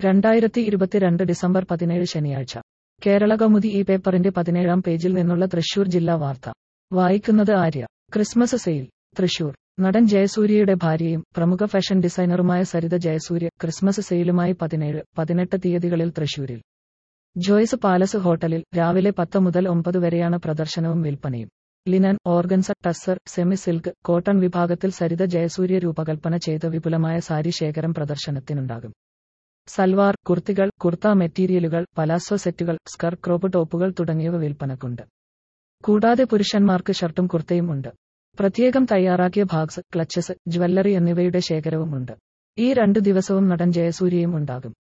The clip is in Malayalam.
രണ്ടായിരത്തി ഇരുപത്തിരണ്ട് ഡിസംബർ പതിനേഴ് ശനിയാഴ്ച കേരള കൗമുദി ഈ പേപ്പറിന്റെ പതിനേഴാം പേജിൽ നിന്നുള്ള തൃശൂർ ജില്ലാ വാർത്ത വായിക്കുന്നത് ആര്യ ക്രിസ്മസ് സെയിൽ തൃശൂർ നടൻ ജയസൂര്യയുടെ ഭാര്യയും പ്രമുഖ ഫാഷൻ ഡിസൈനറുമായ സരിത ജയസൂര്യ ക്രിസ്മസ് സെയിലുമായി പതിനേഴ് പതിനെട്ട് തീയതികളിൽ തൃശൂരിൽ ജോയ്സ് പാലസ് ഹോട്ടലിൽ രാവിലെ പത്ത് മുതൽ ഒമ്പത് വരെയാണ് പ്രദർശനവും വിൽപ്പനയും linen organza tussar semi silk cotton വിഭാഗത്തിൽ സരിത ജയസൂര്യ രൂപകൽപ്പന ചെയ്ത വിപുലമായ സാരി ശേഖരം പ്രദർശനത്തിനുണ്ടാകും സൽവാർ കുർത്തികൾ കുർത്ത മെറ്റീരിയലുകൾ പലാസോ സെറ്റുകൾ സ്കർ ക്രോപ്പ് ടോപ്പുകൾ തുടങ്ങിയവ വിൽപ്പനക്കുണ്ട് കൂടാതെ പുരുഷന്മാർക്ക് ഷർട്ടും കുർത്തയും ഉണ്ട് പ്രത്യേകം തയ്യാറാക്കിയ ഭാഗ്സ് ക്ലച്ചസ് ജ്വല്ലറി എന്നിവയുടെ ശേഖരവും ഉണ്ട് ഈ രണ്ടു ദിവസവും നടൻ ജയസൂര്യയും ഉണ്ടാകും